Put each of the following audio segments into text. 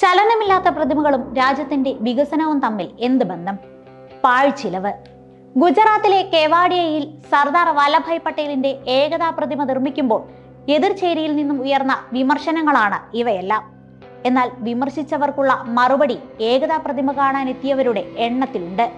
ചലനമില്ലാത്ത പ്രതിമകളും രാജ്യത്തിന്റെ വികസനവും തമ്മിൽ എന്ത് ബന്ധം പാഴ്ചിലവ് ഗുജറാത്തിലെ കെവാഡിയയിൽ സർദാർ വല്ലഭായ് പട്ടേലിന്റെ ഏകതാ പ്രതിമ നിർമ്മിക്കുമ്പോൾ എതിർചേരിയിൽ നിന്നും ഉയർന്ന വിമർശനങ്ങളാണ് ഇവയെല്ലാം എന്നാൽ വിമർശിച്ചവർക്കുള്ള മറുപടി ഏകതാ പ്രതിമ കാണാൻ എത്തിയവരുടെ എണ്ണത്തിലുണ്ട്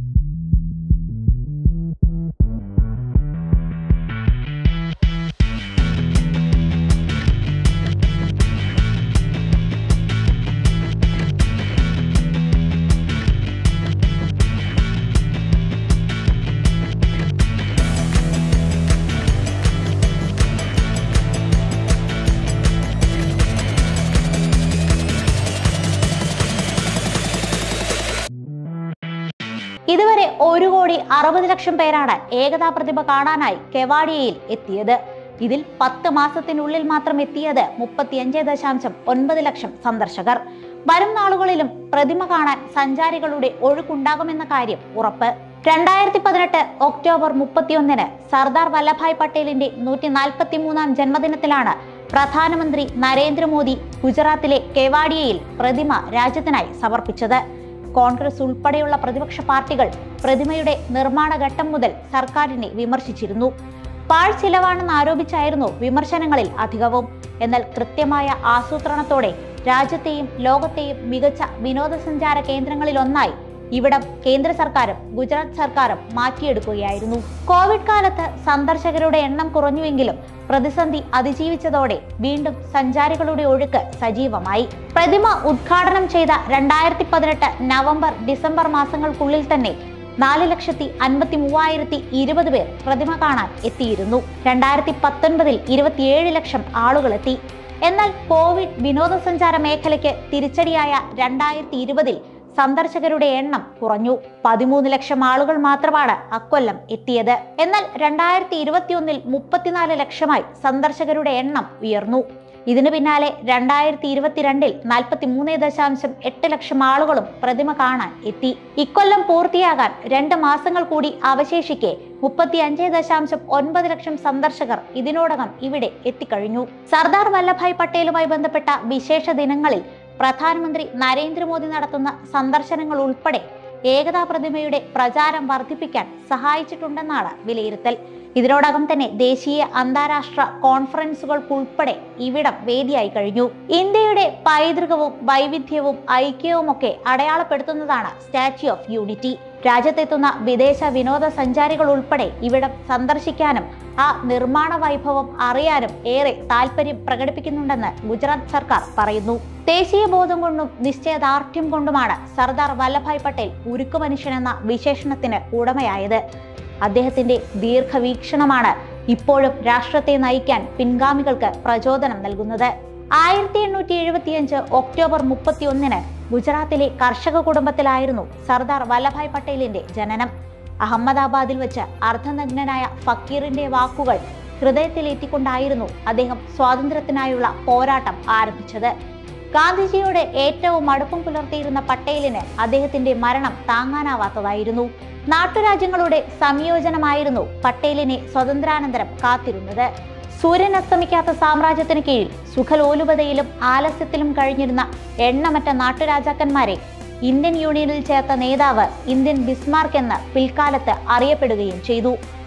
ഇതുവരെ ഒരു കോടി അറുപത് ലക്ഷം പേരാണ് ഏകതാ പ്രതിമ കാണാനായി കെവാഡിയയിൽ എത്തിയത് ഇതിൽ പത്ത് മാസത്തിനുള്ളിൽ മാത്രം എത്തിയത് മുപ്പത്തിയഞ്ച് ദശാംശം ഒൻപത് ലക്ഷം സന്ദർശകർ വരും നാളുകളിലും പ്രതിമ കാണാൻ സഞ്ചാരികളുടെ ഒഴുക്കുണ്ടാകുമെന്ന കാര്യം ഉറപ്പ് രണ്ടായിരത്തി പതിനെട്ട് ഒക്ടോബർ മുപ്പത്തിയൊന്നിന് സർദാർ വല്ലഭായ് പട്ടേലിന്റെ നൂറ്റി നാൽപ്പത്തി മൂന്നാം ജന്മദിനത്തിലാണ് പ്രധാനമന്ത്രി നരേന്ദ്രമോദി ഗുജറാത്തിലെ കെവാഡിയയിൽ പ്രതിമ രാജ്യത്തിനായി സമർപ്പിച്ചത് കോൺഗ്രസ് ഉൾപ്പെടെയുള്ള പ്രതിപക്ഷ പാർട്ടികൾ പ്രതിമയുടെ നിർമ്മാണ ഘട്ടം മുതൽ സർക്കാരിനെ വിമർശിച്ചിരുന്നു പാഴ് ചിലവാണെന്ന് ആരോപിച്ചായിരുന്നു വിമർശനങ്ങളിൽ അധികവും എന്നാൽ കൃത്യമായ ആസൂത്രണത്തോടെ രാജ്യത്തെയും ലോകത്തെയും മികച്ച വിനോദസഞ്ചാര കേന്ദ്രങ്ങളിലൊന്നായി ഇവിടം കേന്ദ്ര സർക്കാരും ഗുജറാത്ത് സർക്കാരും മാറ്റിയെടുക്കുകയായിരുന്നു കോവിഡ് കാലത്ത് സന്ദർശകരുടെ എണ്ണം കുറഞ്ഞുവെങ്കിലും പ്രതിസന്ധി അതിജീവിച്ചതോടെ വീണ്ടും സഞ്ചാരികളുടെ ഒഴുക്ക് സജീവമായി പ്രതിമ ഉദ്ഘാടനം ചെയ്ത രണ്ടായിരത്തി പതിനെട്ട് നവംബർ ഡിസംബർ മാസങ്ങൾക്കുള്ളിൽ തന്നെ നാല് ലക്ഷത്തി അൻപത്തി മൂവായിരത്തി ഇരുപത് പേർ പ്രതിമ കാണാൻ എത്തിയിരുന്നു രണ്ടായിരത്തി പത്തൊൻപതിൽ ഇരുപത്തിയേഴ് ലക്ഷം ആളുകളെത്തി എന്നാൽ കോവിഡ് വിനോദസഞ്ചാര മേഖലയ്ക്ക് തിരിച്ചടിയായ രണ്ടായിരത്തി ഇരുപതിൽ സന്ദർശകരുടെ എണ്ണം കുറഞ്ഞു പതിമൂന്ന് ലക്ഷം ആളുകൾ മാത്രമാണ് അക്കൊല്ലം എത്തിയത് എന്നാൽ രണ്ടായിരത്തി ഇരുപത്തിയൊന്നിൽ മുപ്പത്തിനാല് ലക്ഷമായി സന്ദർശകരുടെ എണ്ണം ഉയർന്നു ഇതിനു പിന്നാലെ രണ്ടായിരത്തി ഇരുപത്തിരണ്ടിൽ നാൽപ്പത്തി മൂന്ന് ദശാംശം എട്ട് ലക്ഷം ആളുകളും പ്രതിമ കാണാൻ എത്തി ഇക്കൊല്ലം പൂർത്തിയാകാൻ രണ്ട് മാസങ്ങൾ കൂടി അവശേഷിക്കെ മുപ്പത്തി അഞ്ച് ദശാംശം ഒൻപത് ലക്ഷം സന്ദർശകർ ഇതിനോടകം ഇവിടെ എത്തിക്കഴിഞ്ഞു സർദാർ വല്ലഭായ് പട്ടേലുമായി ബന്ധപ്പെട്ട വിശേഷ ദിനങ്ങളിൽ പ്രധാനമന്ത്രി നരേന്ദ്രമോദി നടത്തുന്ന സന്ദർശനങ്ങൾ ഉൾപ്പെടെ ഏകതാ പ്രതിമയുടെ പ്രചാരം വർദ്ധിപ്പിക്കാൻ സഹായിച്ചിട്ടുണ്ടെന്നാണ് വിലയിരുത്തൽ ഇതിനോടകം തന്നെ ദേശീയ അന്താരാഷ്ട്ര കോൺഫറൻസുകൾക്കുൾപ്പെടെ ഇവിടം വേദിയായി കഴിഞ്ഞു ഇന്ത്യയുടെ പൈതൃകവും വൈവിധ്യവും ഐക്യവുമൊക്കെ അടയാളപ്പെടുത്തുന്നതാണ് സ്റ്റാച്യു ഓഫ് യൂണിറ്റി രാജ്യത്തെത്തുന്ന വിദേശ വിനോദസഞ്ചാരികൾ ഉൾപ്പെടെ ഇവിടം സന്ദർശിക്കാനും ആ നിർമ്മാണ വൈഭവം അറിയാനും ഏറെ താല്പര്യം പ്രകടിപ്പിക്കുന്നുണ്ടെന്ന് ഗുജറാത്ത് സർക്കാർ പറയുന്നു ദേശീയ ബോധം കൊണ്ടും നിശ്ചയദാർഢ്യം കൊണ്ടുമാണ് സർദാർ വല്ലഭായ് പട്ടേൽ ഉരുക്കു മനുഷ്യനെന്ന വിശേഷണത്തിന് ഉടമയായത് അദ്ദേഹത്തിന്റെ ദീർഘവീക്ഷണമാണ് ഇപ്പോഴും രാഷ്ട്രത്തെ നയിക്കാൻ പിൻഗാമികൾക്ക് പ്രചോദനം നൽകുന്നത് ആയിരത്തി എണ്ണൂറ്റി എഴുപത്തിയഞ്ച് ഒക്ടോബർ മുപ്പത്തി ഒന്നിന് ഗുജറാത്തിലെ കർഷക കുടുംബത്തിലായിരുന്നു സർദാർ വല്ലഭായ് പട്ടേലിന്റെ ജനനം അഹമ്മദാബാദിൽ വെച്ച് അർദ്ധനഗ്നനായ ഫക്കീറിന്റെ വാക്കുകൾ ഹൃദയത്തിലേറ്റിക്കൊണ്ടായിരുന്നു അദ്ദേഹം സ്വാതന്ത്ര്യത്തിനായുള്ള പോരാട്ടം ആരംഭിച്ചത് ഗാന്ധിജിയോട് ഏറ്റവും അടുപ്പം പുലർത്തിയിരുന്ന പട്ടേലിന് അദ്ദേഹത്തിന്റെ മരണം താങ്ങാനാവാത്തതായിരുന്നു നാട്ടുരാജ്യങ്ങളുടെ സംയോജനമായിരുന്നു പട്ടേലിനെ സ്വതന്ത്രാനന്തരം കാത്തിരുന്നത് സൂര്യൻ അസ്തമിക്കാത്ത സാമ്രാജ്യത്തിന് കീഴിൽ സുഖലോലുപതയിലും ആലസ്യത്തിലും കഴിഞ്ഞിരുന്ന എണ്ണമറ്റ നാട്ടുരാജാക്കന്മാരെ ഇന്ത്യൻ യൂണിയനിൽ ചേർത്ത നേതാവ് ഇന്ത്യൻ ബിസ്മാർക്ക് എന്ന് പിൽക്കാലത്ത് അറിയപ്പെടുകയും ചെയ്തു